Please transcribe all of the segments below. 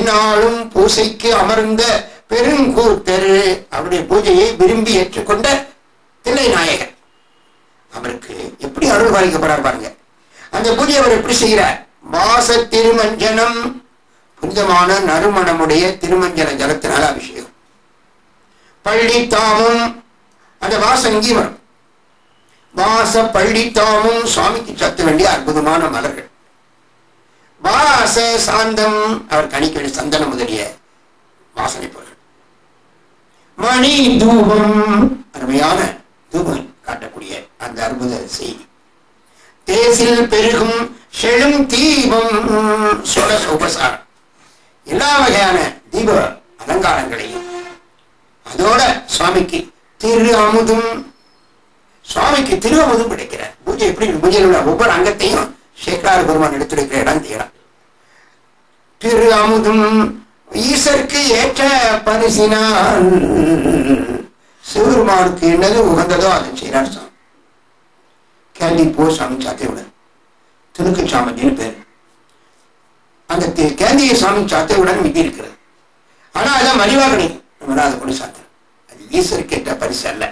எந்நாளும் பூசைக்கு அமர்ந்த பெருங்கூத்தர் அவருடைய பூஜையை விரும்பி ஏற்றுக்கொண்ட தில்லை நாயகர் அவருக்கு எப்படி அருள் பாலிக்கப்படுறார் பாருங்க அந்த பூஜை அவர் எப்படி செய்கிறார் வாச திருமஞ்சனம் புனிதமான நறுமணமுடைய திருமஞ்சன ஜலத்தினால அபிஷேகம் பள்ளி தாமும் அந்த வாசம் இங்கே வரும் வாச பள்ளி தாமும் சுவாமிக்கு சத்த வேண்டிய அற்புதமான மலர்கள் வாச சாந்தம் அவர் கணிக்க வேண்டிய சந்தன முதலிய வாசனை பொருள் மணி தூபம் அருமையான தூபம் காட்டக்கூடிய அந்த அற்புத செய்தி தேசில் பெருகும் செழும் தீபம் சொலச உபசாரம் எல்லா வகையான தீப அலங்காரங்களையும் அதோட சுவாமிக்கு திரு அமுதும் சுவாமிக்கு திரு அமுதும் கிடைக்கிறார் பூஜை எப்படி பூஜையில் உள்ள ஒவ்வொரு அங்கத்தையும் சேக்கராறு பெருமான் எடுத்துரைக்கிற இடம் தீரம் திரு அமுதும் ஈசருக்கு ஏற்ற பரிசினால் சிவருமானுக்கு என்னது உகந்ததோ அதை செய்கிறார் சாமி கேண்டி போ சாமி சாத்தையுடன் துணுக்கு சாமத்தின்னு பேர் அந்த தி- கேந்திய சாமி சாத்தையுடன் விதி இருக்கிறது ஆனா அதான் மணிவாகனி நம்ம அதை கொண்டு சாத்தணும் அது ஈஸ்வர் கேட்ட பரிசு அல்ல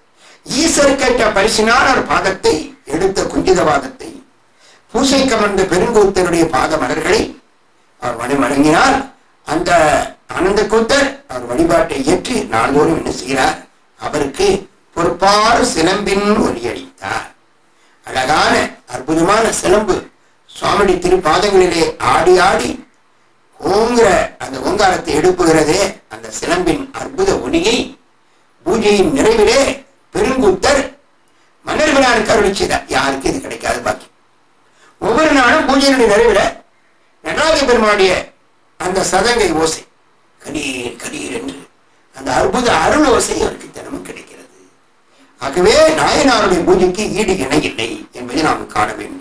ஈஸ்வர் கேட்ட பரிசினால் ஒரு பாதத்தை எடுத்த குஞ்சித பாதத்தை பூசை கமர்ந்த பெருங்கூத்தருடைய பாத மலர்களை அவர் வழி வழங்கினார் அந்த ஆனந்த கூத்தர் அவர் வழிபாட்டை ஏற்றி நாள்தோறும் என்ன செய்கிறார் அவருக்கு பொறுப்பார் சிலம்பின் ஒலியளித்தார் அழகான அற்புதமான சிலம்பு சுவாமிடி திருப்பாதங்களிலே ஆடி ஆடி ஓங்குற அந்த ஓங்காரத்தை எழுப்புகிறதே அந்த சிலம்பின் அற்புத ஒலியை பூஜையின் நிறைவிலே பெருங்குத்தர் மன்னர்களாருக்கு அருளி செய்தார் யாருக்கு இது கிடைக்காது பாக்கி ஒவ்வொரு நாளும் பூஜையினுடைய நிறைவில நடராஜ பெருமானுடைய அந்த சதங்கை ஓசை கணீர் கணீர் என்று அந்த அற்புத அருள் ஓசை அவருக்கு தினமும் கிடைக்கிறது ஆகவே நாயனாருடைய பூஜைக்கு ஈடு இணை இல்லை என்பதை நாம் காண வேண்டும்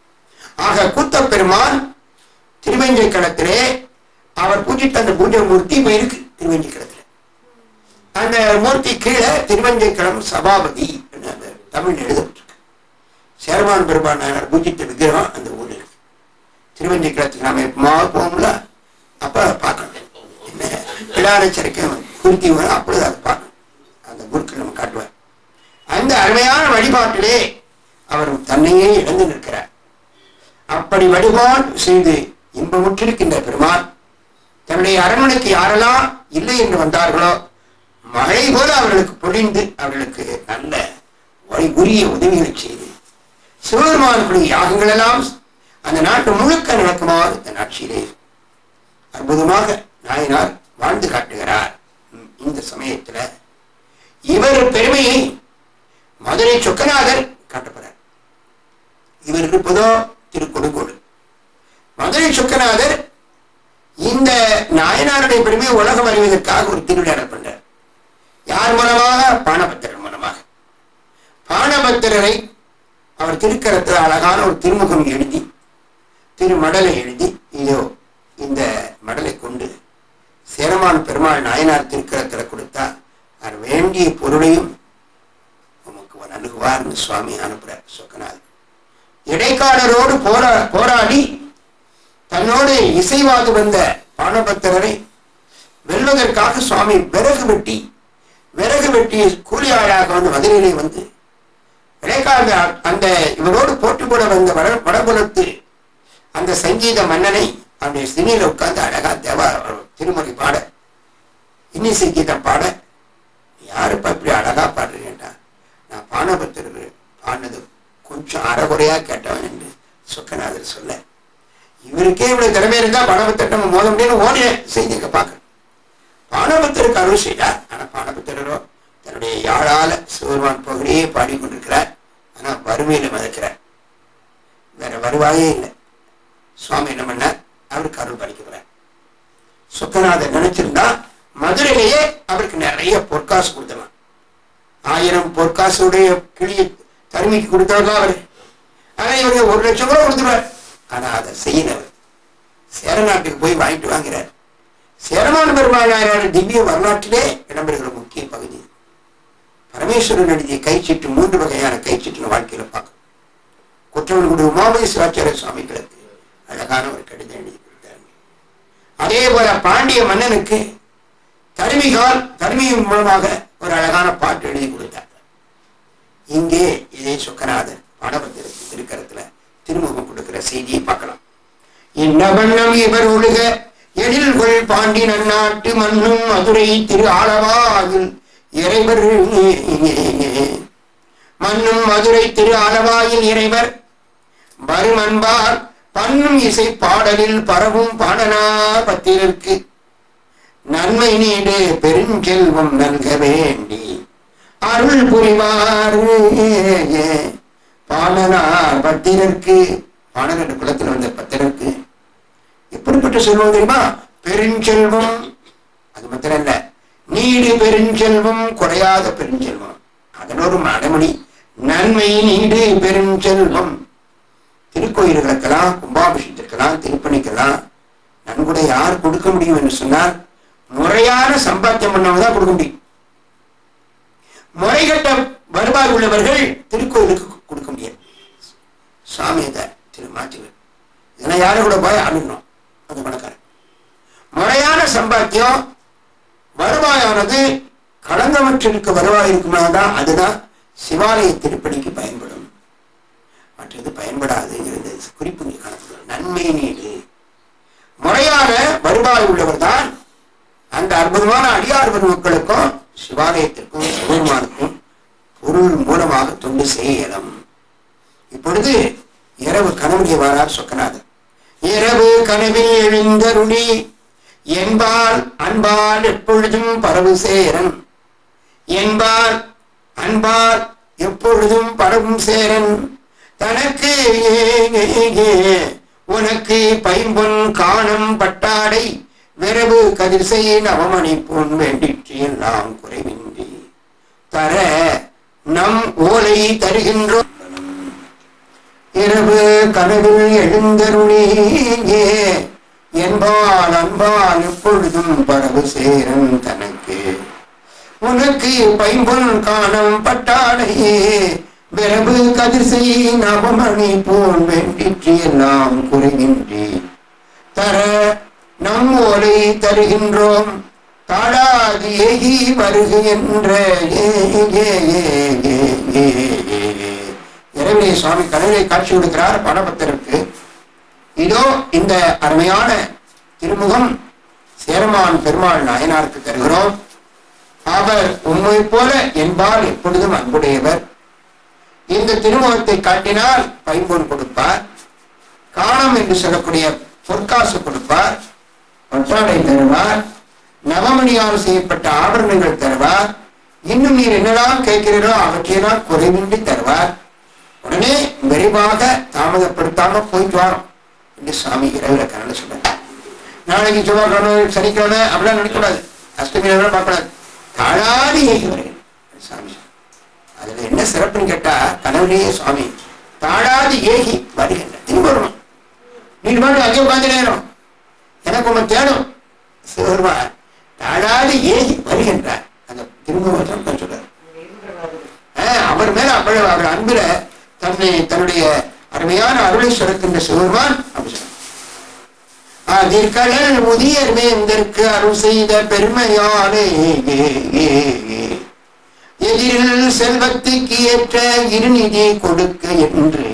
ஆக கூத்த பெருமான் திருவெஞ்சை களத்திலே அவர் பூஜித்த அந்த பூஜை மூர்த்தி இப்ப இருக்கு திருவெஞ்சை களத்துல அந்த மூர்த்தி கீழே திருவெஞ்சை களம் சபாபதி என்று அந்த தமிழ் எழுதப்பட்டிருக்கு சேரமான் பெருமான் நாயனார் பூஜித்த விக்கிரகம் அந்த ஊர்ல இருக்கு திருவெஞ்சை களத்துக்கு நாம எப்பமா போவோம்ல அப்ப பார்க்கணும் என்ன பிடாரச்சரிக்கம் குருத்தி வரும் அப்பொழுது அதை பார்க்கணும் அந்த குருக்கள் நம்ம காட்டுவார் அந்த அருமையான வழிபாட்டிலே அவர் தன்னையே இழந்து நிற்கிறார் அப்படி வழிபாடு செய்து இன்பமுற்றிருக்கின்ற பெருமான் தன்னுடைய அரண்மனைக்கு யாரெல்லாம் இல்லை என்று வந்தார்களோ மழை போல அவர்களுக்கு பொழிந்து அவர்களுக்கு நல்ல வழி உரிய உதவிகளை செய்து சிவபெருமானுடைய யாகங்கள் எல்லாம் அந்த நாட்டு முழுக்க நடக்குமாறு இந்த ஆட்சியிலே அற்புதமாக நாயனார் வாழ்ந்து காட்டுகிறார் ம், இந்த சமயத்துல இவர் பெருமையை மதுரை சொக்கநாதர் காட்டப்படுறார் இவர் இருப்பதோ திருக்கொடுங்கோடு மதுரை சொக்கநாதர் இந்த நாயனாருடைய பெருமையை உலகம் அறிவதற்காக ஒரு திருவிழா பண்றார் யார் மூலமாக பானபத்திரர் மூலமாக பானபத்திரரை அவர் திருக்கரத்தில் அழகான ஒரு திருமுகம் எழுதி திருமடலை எழுதி இதோ இந்த மடலை கொண்டு சேரமான் பெருமாள் நாயனார் திருக்கரத்தில் கொடுத்தா அவர் வேண்டிய பொருளையும் உமக்கு ஒரு அணுகுவார்னு சுவாமி அனுப்புறார் சொக்கநாதர் இடைக்காலரோடு போரா போராடி தன்னோடு இசைவாது வந்த பானபத்திரரை வெல்வதற்காக சுவாமி விறகு வெட்டி விறகு வெட்டி கூலி ஆளாக வந்து மதுரையிலே வந்து இடைக்கால அந்த இவரோடு போட்டி போட வந்த வட வடபுலத்து அந்த சங்கீத மன்னனை அவனுடைய சினியில உட்கார்ந்து அழகா தேவா திருமுறை பாட இன்னிசை கீதம் பாட யாருப்பா இப்படி அழகா பாடுறீங்கடா நான் பானபத்திரர் பாடினது கொஞ்சம் அறகுறையா கேட்டவன் என்று சொக்கநாதர் சொல்ல இவருக்கே இவ்வளவு திறமை இருந்தா பானபத்திரம் நம்ம மோத முடியும்னு ஓடிய செய்திங்க பார்க்கணும் பானபத்திரருக்கு அருள் செய்தார் ஆனா பானபத்திரரோ தன்னுடைய யாழால சிவருமான் புகழையே பாடிக்கொண்டிருக்கிறார் ஆனா வறுமையில மிதக்கிறார் வேற வருவாயே இல்லை சுவாமி என்ன பண்ணார் அவருக்கு அருள் பலிக்கிறார் சொக்கநாதர் நினைச்சிருந்தா மதுரையிலேயே அவருக்கு நிறைய பொற்காசு கொடுத்தலாம் ஆயிரம் பொற்காசுடைய கிளியை தருமிக்கு கொடுத்தவர் தான் அவரு ஆனா இவங்க ஒரு லட்சம் கூட கொடுத்துருவார் ஆனா அதை செய்யலவர் சேரநாட்டுக்கு போய் வாங்கிட்டு வாங்கிறார் சேரமான பெருமாள் திவ்ய வரலாற்றிலே இடம்பெறுகிற முக்கிய பகுதி பரமேஸ்வரன் எழுதிய கைச்சீட்டு மூன்று வகையான கைச்சீட்டு வாழ்க்கையில பார்க்கணும் குற்றவன்குடி உமாபதி சிவாச்சாரிய சுவாமிகளுக்கு அழகான ஒரு கடிதம் எழுதி கொடுத்தாங்க அதே போல பாண்டிய மன்னனுக்கு தருமிகால் தருமியின் மூலமாக ஒரு அழகான பாட்டு எழுதி கொடுத்தார் இங்கே இதே சொக்கநாதர் பாடபத்திரத்தில் திருக்கரத்துல திருமுகம் கொடுக்கிற செய்தியை பார்க்கலாம் என்ன வண்ணம் இவர் ஒழுக எழில் கொள் பாண்டி நன்னாட்டு மண்ணும் மதுரை திரு ஆலவாயில் இறைவர் மண்ணும் மதுரை திரு ஆலவாயில் இறைவர் வரும் அன்பார் பண்ணும் இசை பாடலில் பரவும் பாடனார் பத்திரருக்கு நன்மை நீடு பெருஞ்செல்வம் நல்க வேண்டி அருள் புரிவார் பாடனார் பத்திரருக்கு பாடகர் குலத்தில் வந்த பத்திரருக்கு எப்படிப்பட்ட செல்வம் தெரியுமா பெருஞ்செல்வம் அது மாத்திரம் இல்ல நீடு பெருஞ்செல்வம் குறையாத பெருஞ்செல்வம் அதனோடு அடைமொழி நன்மை நீடு பெருஞ்செல்வம் திருக்கோயில்களுக்கெல்லாம் கும்பாபிஷேகத்திற்கெல்லாம் திருப்பணிக்கெல்லாம் நன்கொடை யார் கொடுக்க முடியும் என்று சொன்னால் முறையான சம்பாத்தியம் பண்ணவங்க தான் கொடுக்க முடியும் முறைகட்ட வருவாய் உள்ளவர்கள் திருக்கோயிலுக்கு கொடுக்க முடியாது சாமியத திரு மாற்றிவர் இதெல்லாம் யாரும் கூட போய் அணுகணும் அந்த பணக்காரன் முறையான சம்பாத்தியம் வருவாயானது களங்கமற்றிற்கு வருவாய் இருக்குமா தான் அதுதான் சிவாலய திருப்பணிக்கு பயன்படும் மற்றது பயன்படாதுங்கிறது குறிப்பு இங்கே காணப்படுகிறது நன்மை நீடு முறையான வருவாய் உள்ளவர் தான் அந்த அற்புதமான அடியார் பெருமக்களுக்கும் சிவாலயத்திற்கும் சிவபெருமானுக்கும் பொருள் மூலமாக தொண்டு செய்யலாம் இப்பொழுது இரவு கனவுடைய வாரார் சொக்கநாதர் இரவு கனவில் எழுந்தருளி என்பால் அன்பால் எப்பொழுதும் பரவு சேரன் என்பால் அன்பால் எப்பொழுதும் பரவும் சேரன் தனக்கு உனக்கு பைம்பொன் காணும் பட்டாடை விரவு கதிர் செய்ய நவமணிப்பொன் வேண்டிற்று எல்லாம் குறைவின்றி தர நம் ஓலை தருகின்றோம் இரவு கனவில் எழுந்தருளியே என்பால் அன்பால் எப்பொழுதும் பரவு சேரன் தனக்கு உனக்கு பைம்பொன் காணும் பட்டாடையே விரவு கதிர் செய் நவமணி போன் வேண்டிற்று எல்லாம் குறைவின்றி தர நம் ஓலை தருகின்றோம் தாடாது ஏகி வருகு என்ற ஏ ஏ ஏ ஏ ஏ ஏ ஏ. இறைவனை சுவாமி கனவிலே காட்சி கொடுக்கிறார் பணபக்தருக்கு இதோ இந்த அருமையான திருமுகம் சேரமான் பெருமாள் நாயனாருக்கு தருகிறோம் அவர் உண்மை போல என்பால் எப்பொழுதும் அன்புடையவர் இந்த திருமுகத்தை காட்டினால் பைம்பொன் கொடுப்பார் காணம் என்று சொல்லக்கூடிய பொற்காசு கொடுப்பார் ஒற்றாடை தருவார் நவமணியால் செய்யப்பட்ட ஆபரணங்கள் தருவார் இன்னும் நீர் என்னெல்லாம் கேட்கிறீரோ அவற்றையெல்லாம் குறைவின்றி தருவார் உடனே விரைவாக தாமதப்படுத்தாம போயிட்டு வரோம் என்று சுவாமி இரவில் கனவு சொல்றாரு நாளைக்கு செவ்வாய்க்கிழமை சனிக்கிழமை அப்படிலாம் நினைக்கக்கூடாது அஷ்டமி நேரம் பார்க்கக்கூடாது தாழாடி ஏகி வருகிறேன் சாமி சொல்றார். அதுல என்ன சிறப்புன்னு கேட்டா கனவுலேயே சுவாமி தாழாது ஏகி வருகின்ற திரும்ப வரணும் நீ மட்டும் அங்கே உட்காந்து நேரம் எனக்கு உங்க தேடும் சிவருமா தாழாது ஏகி வருகின்றார் அந்த திரும்ப சொல்றார் ஆஹ் அவர் மேல அவ்வளவு அவர் அன்புல தன்னை தன்னுடைய அருமையான அருளை சுரக்கின்ற சிவருமான் அப்படி சொல்றார். அதிர்கடல் முதியர் வேந்தற்கு அருள் செய்த பெருமையாலே எதிரில் செல்வத்துக்கு ஏற்ற இருநிதி கொடுக்க என்று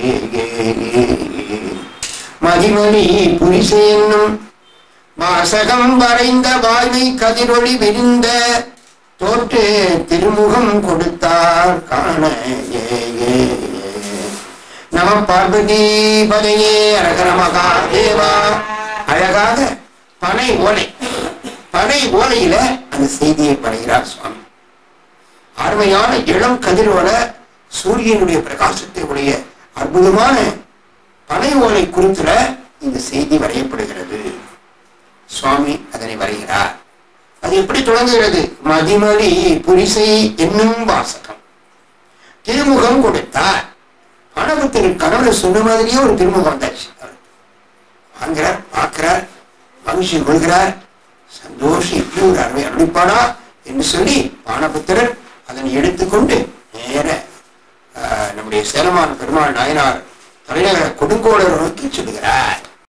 மதிமொழி புரிசை என்னும் வாசகம் வரைந்த வாய்மை கதிரொளி விரிந்த தோற்று திருமுகம் கொடுத்தார் காண ஏ, ஏ, ஏ. நம பார்வதி பதையே அரகர மகாதேவா அழகாக பனை ஓலை பனை ஓலையில அந்த செய்தியை படைகிறார் சுவாமி அருமையான இளம் கதிரோட சூரியனுடைய பிரகாசத்தை உடைய அற்புதமான பனை ஓலை குறித்துல இந்த செய்தி வரையப்படுகிறது சுவாமி அதனை வரைகிறார் அது எப்படி தொடங்குகிறது மதிமொழி புரிசை என்னும் வாசகம் திருமுகம் கொடுத்தார் பணபுத்தர் கனவுல சொன்ன மாதிரியே ஒரு திருமுகம் வந்தாச்சு வாங்குறார் பார்க்கிறார் மகிழ்ச்சி கொள்கிறார் சந்தோஷம் இப்படி ஒரு அருமை அருளிப்பாடா என்று சொல்லி பானபுத்திரர் அதனை எடுத்துக்கொண்டு நேர ஆஹ், நம்முடைய சேலமான் பெருமாள் நாயனார் தலைநகர கொடுங்கோளர் நோக்கி சொல்லுகிறார்